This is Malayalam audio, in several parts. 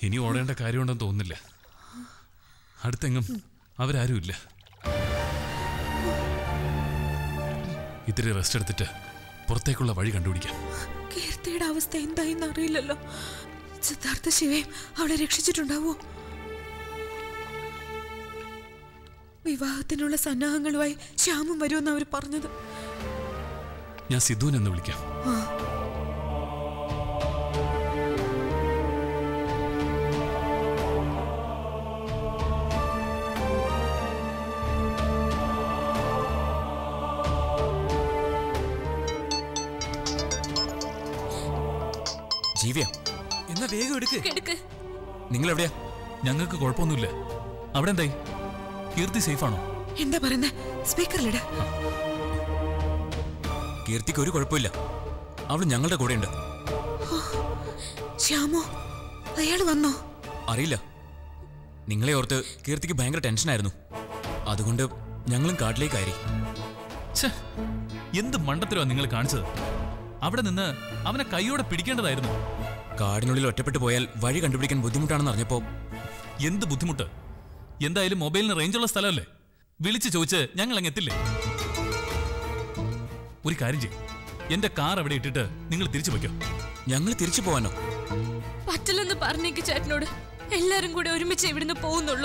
ഇനി ഓടേണ്ട കാര്യമുണ്ടെന്ന് തോന്നുന്നില്ല അടുത്തെങ്ങും അവരാരുമില്ല ഇത്തിരി റെസ്റ്റ് എടുത്തിട്ട് പുറത്തേക്കുള്ള വഴി കണ്ടുപിടിക്കാം കീർത്തിയുടെ അവസ്ഥ എന്തായെന്ന് അറിയില്ലല്ലോ സിദ്ധാർത്ഥ ശിവയും അവളെ രക്ഷിച്ചിട്ടുണ്ടാവോ വിവാഹത്തിനുള്ള സന്നാഹങ്ങളുമായി ശ്യാമും വരുമെന്ന് അവർ പറഞ്ഞത് ഞാൻ സിദ്ധുവിനെന്ന് വിളിക്കാം ജീവിയ എന്നാ വേഗം എടുക്ക് എടുക്ക് നിങ്ങൾ എവിടെയാ ഞങ്ങൾക്ക് കുഴപ്പമൊന്നുമില്ല അവിടെ എന്തായി കീർത്തി സേഫാണോ എന്താ പറയുന്നേ സ്പീക്കറിലിട കീർത്തിക്ക് ഒരു കുഴപ്പമില്ല അവൾ ഞങ്ങളുടെ കൂടെയുണ്ട് ശ്യാമോ അയാൾ വന്നോ അറിയില്ല നിങ്ങളെ ഓർത്ത് കീർത്തിക്ക് ഭയങ്കര ടെൻഷനായിരുന്നു അതുകൊണ്ട് ഞങ്ങളും കാട്ടിലേക്ക് കയറി ഛേ എന്ത് മണ്ടത്തരവാ നിങ്ങൾ കാണിച്ചത് അവിടെ നിന്ന് അവനെ കൈയോടെ പിടിക്കേണ്ടതായിരുന്നു കാടിനുള്ളിൽ ഒറ്റപ്പെട്ടു പോയാൽ വഴി കണ്ടുപിടിക്കാൻ ബുദ്ധിമുട്ടാണെന്ന് അറിഞ്ഞപ്പോ എന്ത് ബുദ്ധിമുട്ട് എന്തായാലും മൊബൈലിന് റേഞ്ചുള്ള സ്ഥലമല്ലേ വിളിച്ചു ചോദിച്ച് ഞങ്ങൾ അങ്ങ് എത്തില്ലേ ഒരു കാര്യം ചെയ്യും എന്റെ കാർ അവിടെ ഇട്ടിട്ട് നിങ്ങൾ തിരിച്ചു വയ്ക്കോ ഞങ്ങൾ തിരിച്ചു പോവാനോ പറ്റില്ലെന്ന് പറഞ്ഞേക്ക് ചേട്ടനോട് എല്ലാരും കൂടെ ഒരുമിച്ച് ഇവിടുന്ന് പോകുന്നുള്ളൂ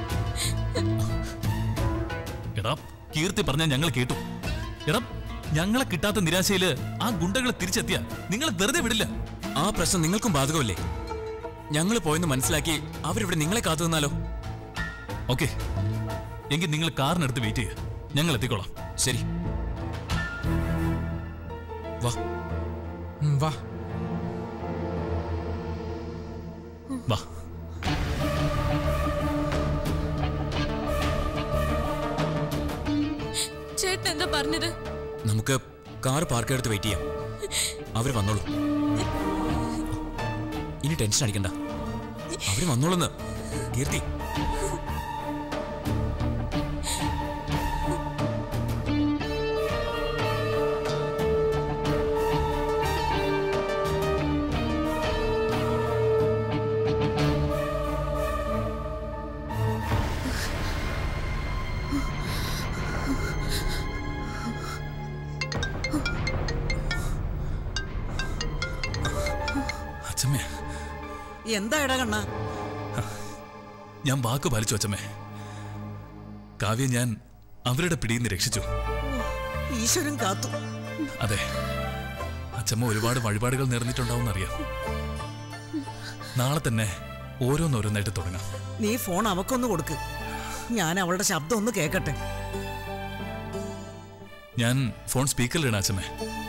എടാ കീർത്തി പറഞ്ഞാൽ ഞങ്ങൾ കേട്ടു എടാ ഞങ്ങളെ കിട്ടാത്ത നിരാശയില് ആ ഗുണ്ടകളെ തിരിച്ചെത്തിയ നിങ്ങളെ വെറുതെ വിടില്ല ആ പ്രശ്നം നിങ്ങൾക്കും ബാധകമല്ലേ ഞങ്ങൾ പോയെന്ന് മനസ്സിലാക്കി അവരിവിടെ നിങ്ങളെ കാത്തു നിന്നാലോ ഓക്കെ എങ്കിൽ നിങ്ങൾ കാറിനടുത്ത് വെയിറ്റ് ചെയ്യുക ഞങ്ങൾ എത്തിക്കോളാം ശരി വാ ഉം, വാ വാ ചേട്ടൻ എന്താ പറഞ്ഞത് നമുക്ക് കാർ പാർക്ക് എടുത്ത് വെയിറ്റ് ചെയ്യാം അവർ വന്നോളൂ ഇനി ടെൻഷൻ അടിക്കണ്ട അവര് വന്നോളൂന്ന് കീർത്തി അച്ഛമ്മേ എന്താ ഇട കണ്ണ ഞാൻ വാക്ക് പാലിച്ചു അച്ഛമ്മേ കാവ്യ ഞാൻ അവരുടെ പിടിയിൽ നിന്ന് രക്ഷിച്ചു ഈശ്വരൻ കാത്തു അതെ അച്ഛമ്മ ഒരുപാട് വഴിപാടുകൾ നേർന്നിട്ടുണ്ടാവും അറിയാം നാളെ തന്നെ ഓരോന്നോരോന്നായിട്ട് തുടങ്ങാം നീ ഫോൺ അവക്കൊന്ന് കൊടുക്ക് ഞാൻ അവളുടെ ശബ്ദം ഒന്ന് കേക്കട്ടെ ഞാൻ ഫോൺ സ്പീക്കറിലിടാം അച്ഛമ്മേ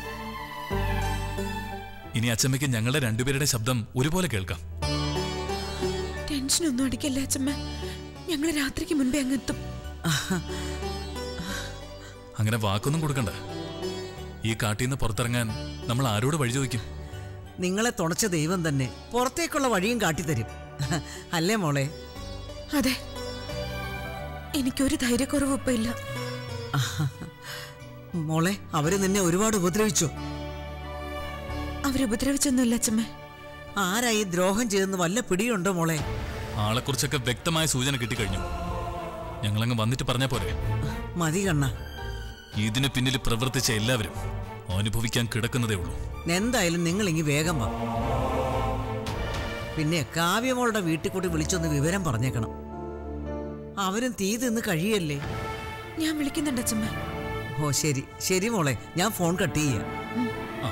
ഇനി അച്ഛമ്മയ്ക്ക് ഞങ്ങളുടെ രണ്ടുപേരുടെ ശബ്ദം ഒരുപോലെ കേൾക്കാം ടെൻഷനൊന്നും അടിക്കല്ലേ അച്ഛമ്മ ഞങ്ങൾ രാത്രിക്ക് മുൻപേ അങ്ങ് എത്തും അങ്ങനെ വാക്കൊന്നും കൊടുക്കണ്ട ഈ കാട്ടിൽ നിന്ന് പുറത്തിറങ്ങാൻ നമ്മൾ ആരോട് വഴി ചോദിക്കും നിങ്ങളെ തുണച്ച ദൈവം തന്നെ പുറത്തേക്കുള്ള വഴിയും കാട്ടിത്തരും അല്ലേ മോളെ അതെ എനിക്കൊരു ധൈര്യക്കുറവ് ഇപ്പൊ ഇല്ല മോളെ അവര് നിന്നെ ഒരുപാട് ഉപദ്രവിച്ചു അവരുപദ്രവിച്ചൊന്നുമില്ല അച്ഛമ്മ ആരായി ദ്രോഹം ചെയ്തെന്ന് വല്ല പിടിയുണ്ടോ മോളെ ആളെക്കുറിച്ചൊക്കെ വ്യക്തമായ സൂചന കിട്ടിക്കഴിഞ്ഞു ഞങ്ങളങ്ങ് വന്നിട്ട് പറഞ്ഞാ പോരെ മതി കണ്ണ ഇതിന് പിന്നിൽ പ്രവർത്തിച്ച എല്ലാവരും അനുഭവിക്കാൻ കിടക്കുന്നതേ ഉള്ളൂ എന്തായാലും നിങ്ങൾ ഇങ്ങി വേഗം വാ പിന്നെ കാവ്യമോളുടെ വീട്ടിൽ കൂടി വിളിച്ചൊന്ന് വിവരം പറഞ്ഞേക്കണം അവരും തീ തിന്ന് കഴിയല്ലേ ഞാൻ വിളിക്കുന്നുണ്ട് അച്ഛമ്മ ഓ ശരി ശരി മോളെ ഞാൻ ഫോൺ കട്ട് ചെയ്യാം ആ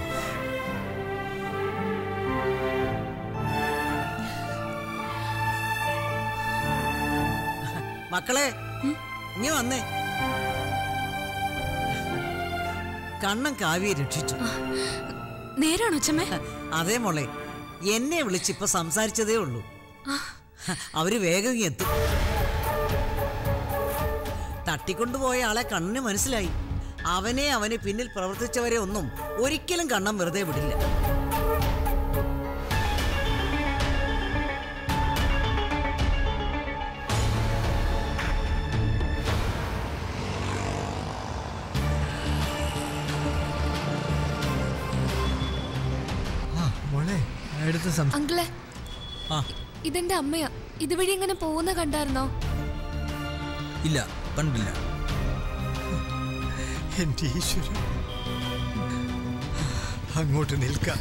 മക്കളെ ഇനി വന്നേ കണ്ണൻ കാവ്യെ രക്ഷിച്ചു നേരാണോ അച്ഛമ്മ അതേ മോളെ എന്നെ വിളിച്ചിപ്പോ സംസാരിച്ചതേ ഉള്ളൂ അവര് വേഗം ഇങ്ങ് എത്തും തട്ടിക്കൊണ്ടുപോയ ആളെ കണ്ണിന് മനസ്സിലായി അവനെ അവന് പിന്നിൽ പ്രവർത്തിച്ചവരെ ഒന്നും ഒരിക്കലും കണ്ണം വെറുതെ വിടില്ല ആ മോളെ അടുത്ത് സംസാ അങ്കിളെ ആ ഇതെന്റെ അമ്മയാ ഇതുവഴി ഇങ്ങനെ പോകുന്ന കണ്ടായിരുന്നോ ഇല്ല കണ്ടില്ല എന്റെ ഈശ്വരൻ അങ്ങോട്ട് നിൽക്കാം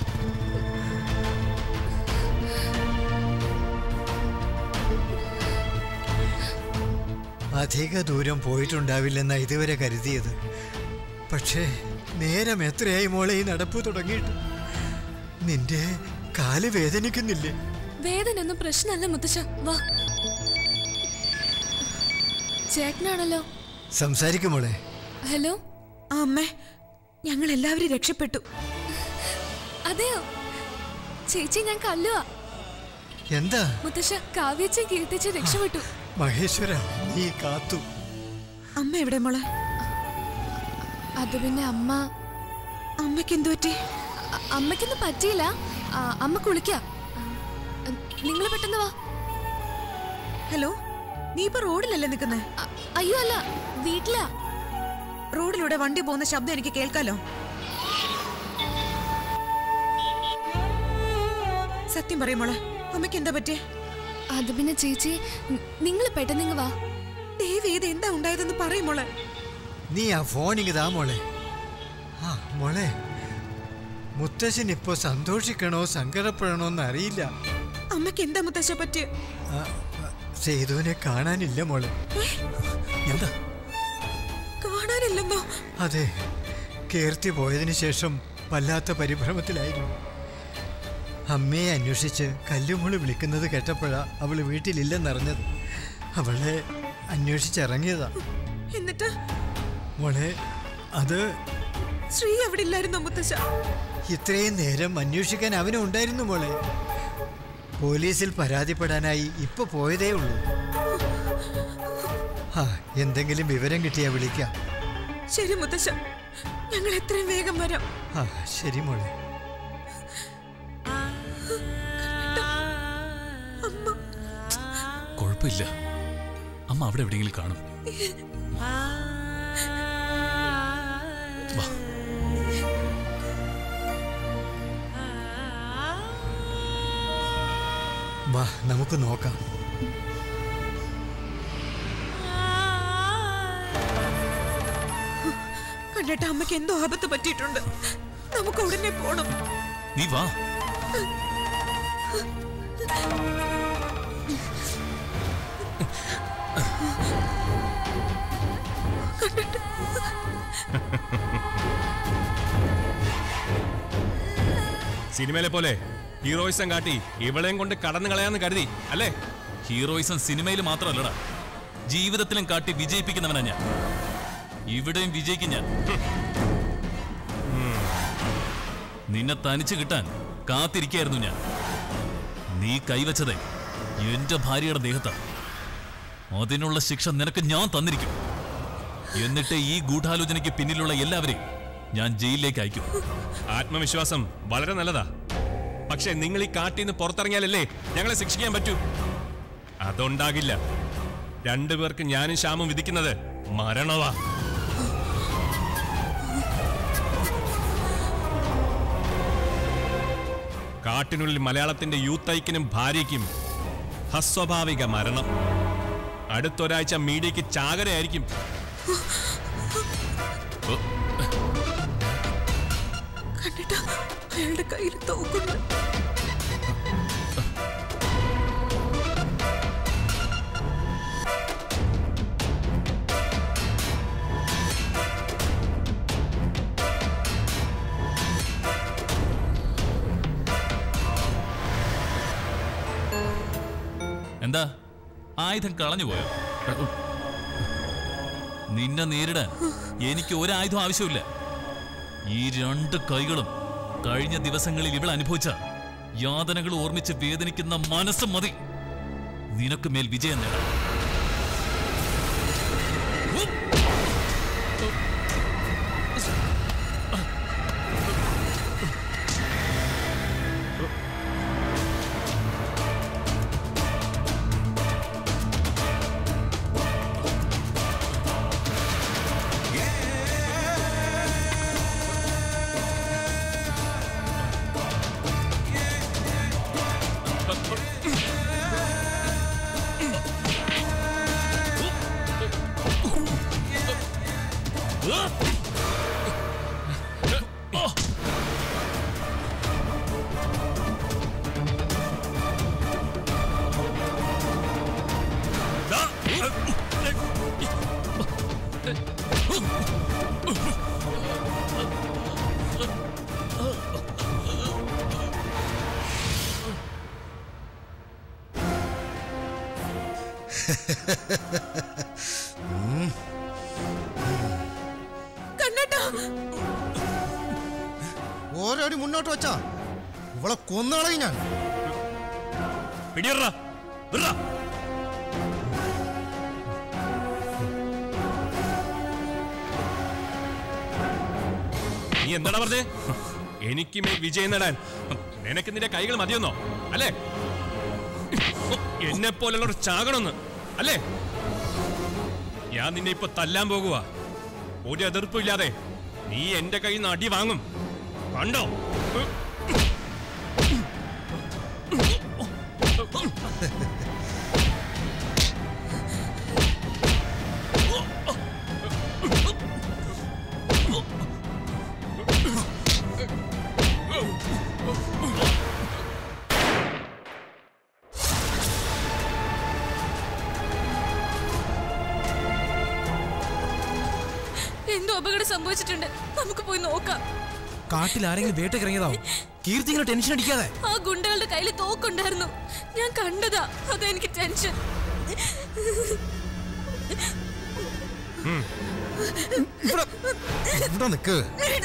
അധിക ദൂരം പോയിട്ടുണ്ടാവില്ലെന്ന ഇതുവരെ കരുതിയത് പക്ഷേ നേരം എത്രയായി മോളെ ഈ നടപ്പ് തുടങ്ങിയിട്ട് നിന്റെ കാല് വേദനിക്കുന്നില്ലേ വേദനയൊന്നും പ്രശ്നമല്ല മുത്തശ്ശ വാ ചേട്ടനാണല്ലോ സംസാരിക്കും മോളെ ഹലോ ആ അമ്മേ ഞങ്ങൾ എല്ലാവരും രക്ഷപ്പെട്ടു അതെയോ ചേച്ചി ഞാൻ കല്ലുവാ എന്താ മുത്തശ്ശ കാവ്യച്ച കീർത്തിച്ച് രക്ഷപ്പെട്ടു മഹേശ്വര നീ കാത്തു അമ്മ എവിടെ മോളെ അത് പിന്നെ അമ്മ അമ്മയ്ക്ക് എന്തു പറ്റി അ- അമ്മയ്ക്കൊന്നും പറ്റിയില്ല ആ, അമ്മ കുളിക്ക നിങ്ങൾ പെട്ടെന്ന് വാ ഹലോ നീ ഇപ്പൊ റോഡിലല്ലേ നിൽക്കുന്നേ അ- അയ്യോ അല്ല വീട്ടിലാ റോഡിലൂടെ വണ്ടി പോകുന്ന ശബ്ദം എനിക്ക് കേൾക്കാലോ സത്യം പറയും മോളെ അമ്മയ്ക്ക് എന്താ പറ്റിയേ അത് പിന്നെ ചേച്ചി നിങ്ങൾ പെട്ടെന്ന് ഇങ്ങ് വാ ദേവി ഇത് എന്താ ഉണ്ടായതെന്ന് പറയും മോളെ നീ ആ ഫോണിങ് താ മോളെ ആ മോളെ മുത്തശ്ശൻ ഇപ്പോ സന്തോഷിക്കണോ സങ്കടപ്പെടണോ എന്ന് അറിയില്ല അമ്മയ്ക്ക് എന്താ മുത്തശ്ശ പറ്റിയ ആ, ആ, സേതുവിനെ കാണാനില്ല മോളെ എന്താ കാണാനില്ലെന്നോ അതെ കീർത്തി പോയതിനു ശേഷം വല്ലാത്ത പരിഭ്രമത്തിലായിരുന്നു അമ്മയെ അന്വേഷിച്ച് കല്ലുമോള് വിളിക്കുന്നത് കേട്ടപ്പോഴാ അവള് വീട്ടിലില്ലെന്നറിഞ്ഞത് അവളെ അന്വേഷിച്ചിറങ്ങിയതാ എന്നിട്ട് മോളെ അത് ശ്രീ അവിടെ ഇല്ലായിരുന്നോ മുത്തശ്ശ ഇത്രയും നേരം അന്വേഷിക്കാൻ അവനും ഉണ്ടായിരുന്നു മോളെ പോലീസിൽ പരാതിപ്പെടാനായി ഇപ്പൊ പോയതേ ഉള്ളൂ ആ എന്തെങ്കിലും വിവരം കിട്ടിയാ വിളിക്കാം ശരി മുത്തശ്ശ ഞങ്ങൾ എത്രയും വേഗം വരാം ആ ശരി മോളെ കുഴപ്പമില്ല അമ്മ അവിടെ എവിടെയെങ്കിലും കാണും വാ വാ നമുക്ക് നോക്കാം കണ്ടിട്ട് അമ്മയ്ക്ക് എന്തോ ആപത്ത് പറ്റിയിട്ടുണ്ട് നമുക്ക് ഉടനെ പോണം നീ വാ സിനിമയിലെ പോലെ ഹീറോയിസം കാട്ടി ഇവളെയും കൊണ്ട് കടന്നു കളയാന്ന് കരുതി അല്ലേ ഹീറോയിസം സിനിമയിൽ മാത്രമല്ലടാ ജീവിതത്തിലും കാട്ടി വിജയിപ്പിക്കുന്നവനാ ഞാൻ ഇവിടെയും വിജയിക്കും ഞാൻ നിന്നെ തനിച്ച് കിട്ടാൻ കാത്തിരിക്കായിരുന്നു ഞാൻ നീ കൈവച്ചതേ എന്റെ ഭാര്യയുടെ ദേഹത്താ അതിനുള്ള ശിക്ഷ നിനക്ക് ഞാൻ തന്നിരിക്കും എന്നിട്ട് ഈ ഗൂഢാലോചനയ്ക്ക് പിന്നിലുള്ള എല്ലാവരെയും ഞാൻ ജയിലിലേക്ക് അയക്കും ആത്മവിശ്വാസം വളരെ നല്ലതാ പക്ഷെ നിങ്ങൾ ഈ കാട്ടിൽ നിന്ന് പുറത്തിറങ്ങിയാലല്ലേ ഞങ്ങളെ ശിക്ഷിക്കാൻ പറ്റൂ അതുണ്ടാകില്ല രണ്ടുപേർക്ക് ഞാനും ശ്യാമും വിധിക്കുന്നത് മരണവാ കാട്ടിനുള്ളിൽ മലയാളത്തിന്റെ യൂത്ത് ഐക്കിനും ഭാര്യയ്ക്കും അസ്വാഭാവിക മരണം അടുത്തൊരാഴ്ച മീഡിയയ്ക്ക് ചാകരയായിരിക്കും കണ്ടിട്ട് അയാളുടെ കയ്യിൽ തോക്കുന്നു എന്താ ആയുധം കളഞ്ഞു പോയോ നിന്നെ നേരിടാൻ എനിക്ക് ഒരു ആയുധം ആവശ്യമില്ല ഈ രണ്ട് കൈകളും കഴിഞ്ഞ ദിവസങ്ങളിൽ ഇവൾ അനുഭവിച്ച യാതനകൾ ഓർമ്മിച്ച് വേദനിക്കുന്ന മനസ്സും മതി നിനക്ക് മേൽ വിജയം നേടാം കണ്ണേട്ടാ ഓരോടി മുന്നോട്ട് വെച്ചാ ഇവളെ കൊന്നുകളയും ഞാൻ പിടിയറാ വിട്രാ. നീ എന്താടാ പറഞ്ഞേ എനിക്ക് മേൽ വിജയം നേടാൻ നിനക്ക് നിന്റെ കൈകൾ മതിയൊന്നോ അല്ലേ എന്നെ പോലുള്ളവർ ചാകണമെന്ന് അല്ലേ ഞാൻ നിന്നെ ഇപ്പൊ തല്ലാൻ പോകുക ഒരു എതിർപ്പും ഇല്ലാതെ നീ എന്റെ കയ്യിൽ നിന്ന് അടി വാങ്ങും കണ്ടോ എന്തോ അപകടം സംഭവിച്ചിട്ടുണ്ട് നമുക്ക് പോയി നോക്കാം കാട്ടിൽ ആരെങ്കിലും വേട്ടക്കിറങ്ങിയതാവും കീർത്തി ഇങ്ങനെ ടെൻഷൻ അടിക്കാതെ ആ ഗുണ്ടകളുടെ കയ്യിൽ തോക്കുണ്ടായിരുന്നു ഞാൻ കണ്ടതാ അതാ എനിക്ക് ടെൻഷൻ ഇവിടെ ഇവിടെ നിക്ക്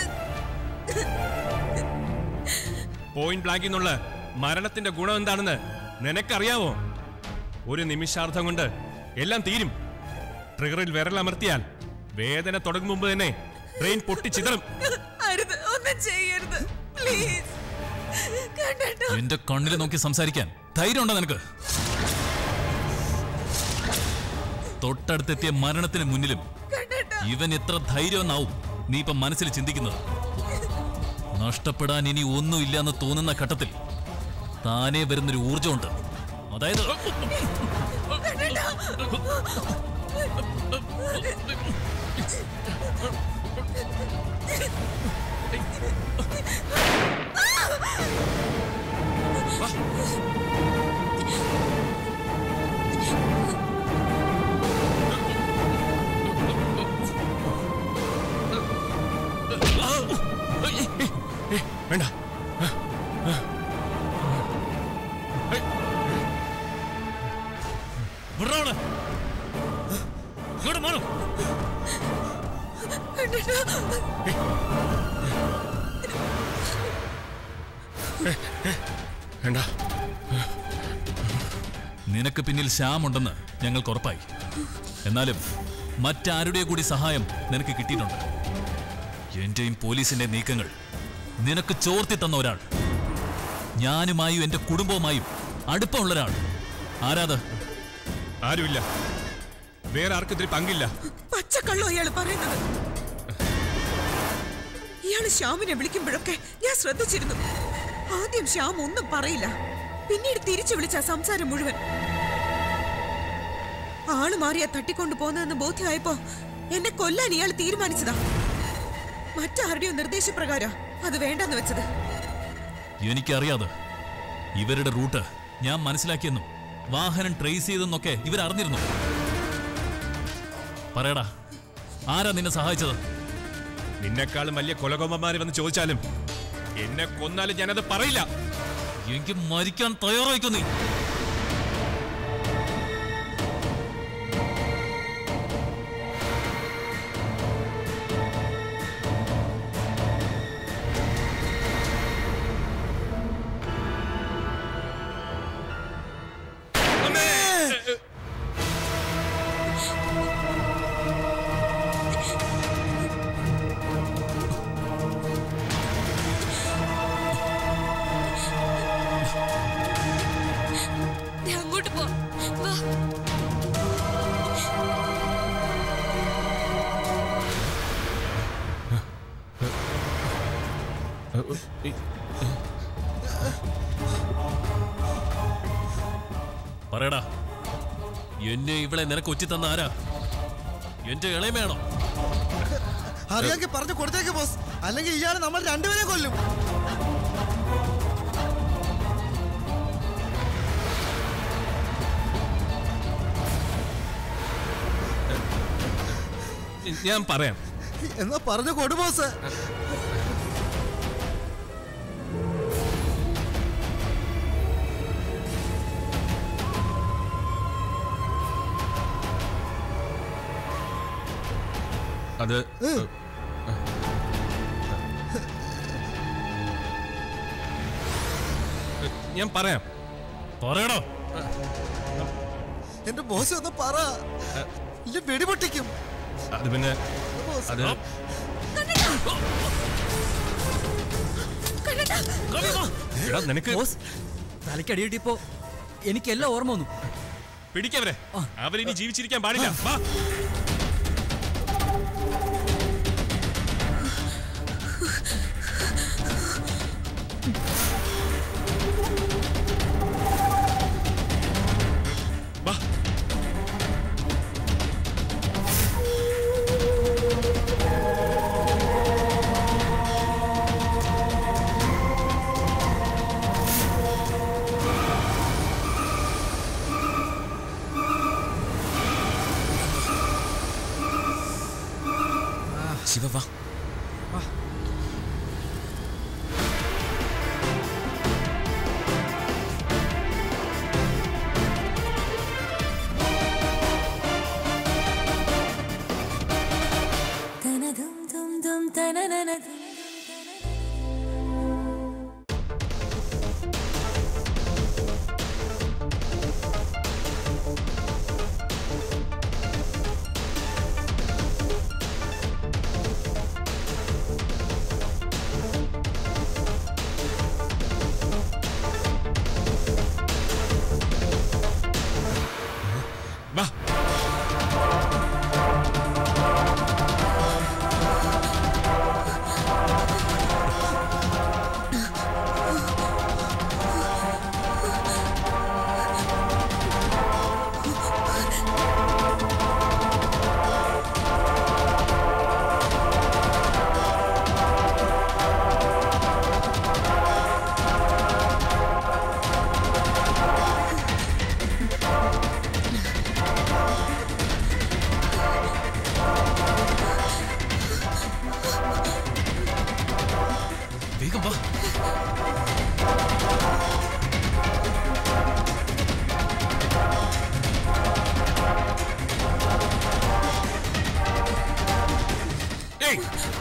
പോയിന്റ് ബ്ലാങ്കിൽ നിന്നുള്ള മരണത്തിന്റെ ഗുണം എന്താണെന്ന് നിനക്കറിയാവോ ഒരു നിമിഷാർത്ഥം കൊണ്ട് എല്ലാം തീരും ട്രിഗറിൽ വിരലമർത്തിയാൽ വേദന തുടങ്ങും മുമ്പ് തന്നെ ട്രെയിൻ പൊട്ടിച്ചിതറും അരുത് ഒന്നും ചെയ്യരുത് പ്ലീസ് കണ്ണേട്ടാ എന്റെ കണ്ണിൽ നോക്കി സംസാരിക്കാൻ ധൈര്യം ഉണ്ടോ നിനക്ക് തൊട്ടടുത്തെത്തിയ മരണത്തിന് മുന്നിലും കണ്ണേട്ടാ ഇവൻ എത്ര ധൈര്യമെന്നാവും നീ ഇപ്പൊ മനസ്സിൽ ചിന്തിക്കുന്നത് നഷ്ടപ്പെടാൻ ഇനി ഒന്നുമില്ല എന്ന് തോന്നുന്ന ഘട്ടത്തിൽ താനേ വരുന്നൊരു ഊർജമുണ്ട് അതായത് വേണ്ട വിടറാ അവളെ. ഇങ്ങോട്ട് മാറും വേണ്ട നിനക്ക് പിന്നിൽ ശ്യാമുണ്ടെന്ന് ഞങ്ങൾക്ക് ഉറപ്പായി എന്നാലും മറ്റാരുടെ കൂടി സഹായം നിനക്ക് കിട്ടിയിട്ടുണ്ട് എന്റെയും പോലീസിന്റെ നീക്കങ്ങൾ നിനക്ക് ചോർത്തി തന്ന ഒരാൾ ഞാനുമായും എന്റെ കുടുംബവുമായും അടുപ്പമുള്ള ഒരാൾ ആരാത് ആരുമില്ല വേറെ ആർക്കും ഇതിൽ പങ്കില്ല പച്ചക്കള്ളോ ഇയാള് പറയുന്നത് ഇയാള് ശ്യാമിനെ വിളിക്കുമ്പോഴൊക്കെ ഞാൻ ശ്രദ്ധിച്ചിരുന്നു ആദ്യം ശ്യാം ഒന്നും പറയില്ല പിന്നീട് തിരിച്ചു വിളിച്ച സംസാരം മുഴുവൻ ആള് മാറിയാ തട്ടിക്കൊണ്ടു പോകുന്നതെന്ന് ബോധ്യമായപ്പോ എന്നെ കൊല്ലാൻ ഇയാൾ തീരുമാനിച്ചതാ മറ്റാരുടെയോ നിർദ്ദേശപ്രകാരം അത് വേണ്ടെന്ന് വെച്ചത് എനിക്കറിയാതെ ഇവരുടെ റൂട്ട് ഞാൻ മനസ്സിലാക്കിയെന്നും വാഹനം ട്രേസ് ചെയ്തെന്നൊക്കെ ഇവരറിഞ്ഞിരുന്നു പറയടാ ആരാ നിന്നെ സഹായിച്ചത് നിന്നെക്കാളും വലിയ കൊലകൊമ്പന്മാര് വന്ന് ചോദിച്ചാലും എന്നെ കൊന്നാലും ഞാനത് പറയില്ല എനിക്ക് മരിക്കാൻ തയ്യാറായിക്കോ നീ ദേ അങ്ങോട്ട് പോ വാ പറയടാ എന്നെ ഇവളെ നിനക്ക് ഒറ്റി തന്ന ആരാ എന്റെ ഇളയമയാണോ അറിയാമെങ്കിൽ പറഞ്ഞു കൊടുത്തേക്ക് ബോസ് അല്ലെങ്കിൽ ഇയാൾ നമ്മൾ രണ്ടുപേരെ കൊല്ലും ഞാൻ പറയാം എന്നാ പറഞ്ഞു കൊടു ബോസ് അത് ഞാൻ പറയാം പറയടോ എന്റെ ബോസ് ഒന്ന് പറ ഇല്ല വെടിപൊട്ടിക്കും അത് പിന്നെ അത് എടാ നിനക്ക് ബോസ് തലയ്ക്ക് അടിയിട്ടിപ്പോ എനിക്കെല്ലാം ഓർമ്മ വന്നു പിടിക്കവരെ അവരിനി ജീവിച്ചിരിക്കാൻ പാടില്ല വാ വാ ശിവ വാ വാ വേഗം വാ ഏയ്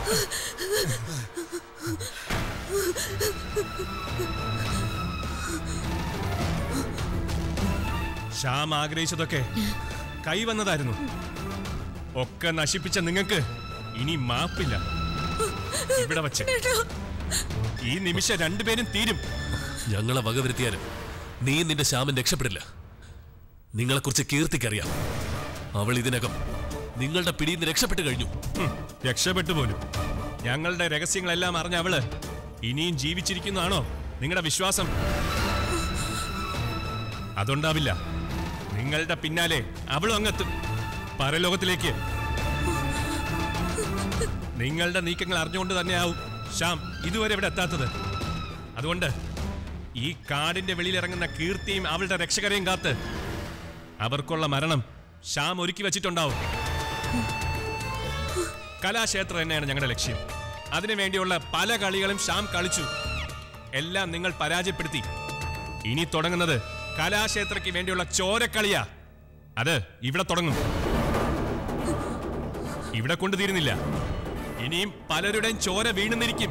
ശ്യാം ആഗ്രഹിച്ചതൊക്കെ കൈവന്നതായിരുന്നു ഒക്കെ നശിപ്പിച്ച നിങ്ങൾക്ക് ഇനി മാപ്പില്ല ഇവിടെ വച്ച് ഈ നിമിഷം രണ്ടുപേരും തീരും ഞങ്ങളെ വകവരുത്തിയാലും നീ നിന്റെ ശ്യാമൻ രക്ഷപ്പെടില്ല നിങ്ങളെക്കുറിച്ച് കീർത്തിക്കറിയാം അവൾ ഇതിനകം നിങ്ങളുടെ പിടിയിൽ നിന്ന് രക്ഷപ്പെട്ടു കഴിഞ്ഞു ഹും, രക്ഷപ്പെട്ടു പോലും ഞങ്ങളുടെ രഹസ്യങ്ങളെല്ലാം അറിഞ്ഞ അവള് ഇനിയും ജീവിച്ചിരിക്കുന്നതാണോ നിങ്ങളുടെ വിശ്വാസം അതുണ്ടാവില്ല നിങ്ങളുടെ പിന്നാലെ അവളും അങ്ങെത്തും പരലോകത്തിലേക്ക് നിങ്ങളുടെ നീക്കങ്ങൾ അറിഞ്ഞുകൊണ്ട് തന്നെയാവും ശ്യാം ഇതുവരെ ഇവിടെ എത്താത്തത് അതുകൊണ്ട് ഈ കാടിന്റെ വെളിയിലിറങ്ങുന്ന കീർത്തിയും അവളുടെ രക്ഷകരെയും കാത്ത് അവർക്കുള്ള മരണം ശ്യാം ഒരുക്കി വെച്ചിട്ടുണ്ടാവും കലാക്ഷേത്രം തന്നെയാണ് ഞങ്ങളുടെ ലക്ഷ്യം അതിനുവേണ്ടിയുള്ള പല കളികളും ശ്യാം കളിച്ചു എല്ലാം നിങ്ങൾ പരാജയപ്പെടുത്തി ഇനി തുടങ്ങുന്നത് കലാക്ഷേത്രയ്ക്ക് വേണ്ടിയുള്ള ചോരക്കളിയാ അത് ഇവിടെ തുടങ്ങും ഇവിടെ കൊണ്ടു തീരുന്നില്ല ഇനിയും പലരുടെയും ചോര വീണുന്നിരിക്കും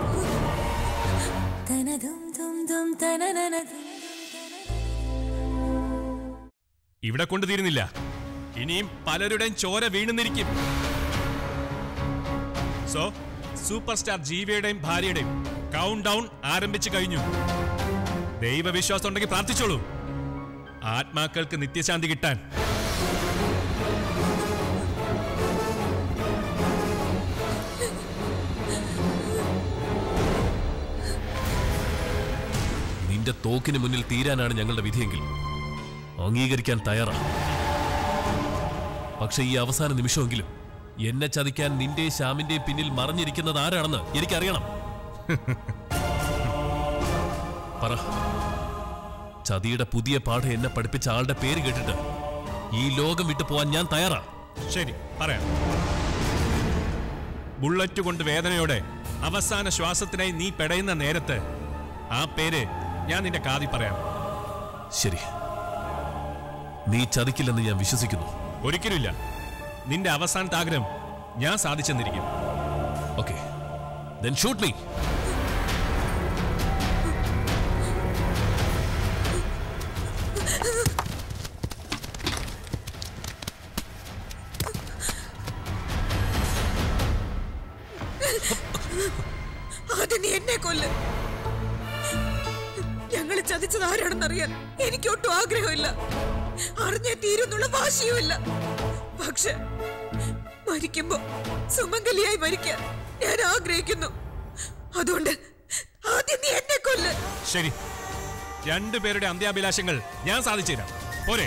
ഇവിടെ കൊണ്ടു തീരുന്നില്ല ഇനിയും പലരുടെയും ചോര വീണുന്നിരിക്കും സോ സൂപ്പർ സ്റ്റാർ ജീവയുടെയും ഭാര്യയുടെയും കൗണ്ട് ഡൗൺ ആരംഭിച്ചു കഴിഞ്ഞു ദൈവവിശ്വാസം ഉണ്ടെങ്കിൽ പ്രാർത്ഥിച്ചോളൂ ആത്മാക്കൾക്ക് നിത്യശാന്തി കിട്ടാൻ നിന്റെ തോക്കിന് മുന്നിൽ തീരാനാണ് ഞങ്ങളുടെ വിധിയെങ്കിൽ അംഗീകരിക്കാൻ തയ്യാറാ പക്ഷെ ഈ അവസാന നിമിഷമെങ്കിലും എന്നെ ചതിക്കാൻ നിന്റെ ശ്യാമിന്റെ പിന്നിൽ മറഞ്ഞിരിക്കുന്നത് ആരാണെന്ന് എനിക്കറിയണം പറ ചതിയുടെ പുതിയ പാഠം എന്നെ പഠിപ്പിച്ച ആളുടെ പേര് കേട്ടിട്ട് ഈ ലോകം വിട്ടു പോവാൻ ഞാൻ തയ്യാറാ ശരി പറയാം ബുള്ളറ്റ് കൊണ്ട് വേദനയോടെ അവസാന ശ്വാസത്തിനായി നീ പെടയുന്ന നേരത്ത് ആ പേര് ഞാൻ നിന്റെ കാതി പറയാം ശരി നീ ചതിക്കില്ലെന്ന് ഞാൻ വിശ്വസിക്കുന്നു ഒരിക്കലുമില്ല നിന്റെ അവസാനത്തെ ആഗ്രഹം ഞാൻ സാധിച്ചെന്നിരിക്കും ഓക്കെ ദെൻ ഷൂട്ട് മീ ആദ്യം നീ എന്നെ കൊല്ല് ഞങ്ങളെ ചതിച്ചത് ആരാണെന്നറിയാൻ എനിക്ക് ഒട്ടും ആഗ്രഹമില്ല അറിഞ്ഞേ തീരുന്നുള്ള വാശിയുമില്ല പക്ഷെ മരിക്കുമ്പോ സുമംഗലിയായി മരിക്കാൻ ഞാൻ ആഗ്രഹിക്കുന്നു അതുകൊണ്ട് ആദ്യം നീ എന്നെ കൊല്ല് ശരി രണ്ടുപേരുടെ അന്ത്യാഭിലാഷങ്ങൾ ഞാൻ സാധിച്ചു തരാം പോരെ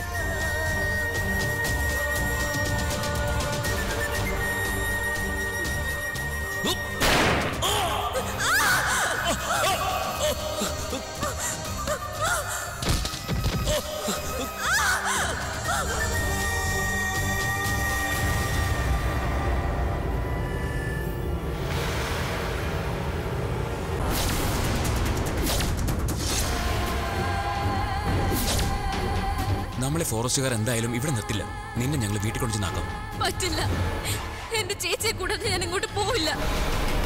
നമ്മളെ ഫോറസ്റ്റുകാർ എന്തായാലും ഇവിടെ നിർത്തില്ല നിന്നെ ഞങ്ങൾ വീട്ടിൽ കൊണ്ടു നാക്കാം പറ്റില്ല എന്റെ ചേച്ചിയെ കൂടാതെ ഞാൻ ഇങ്ങോട്ട് പോവില്ല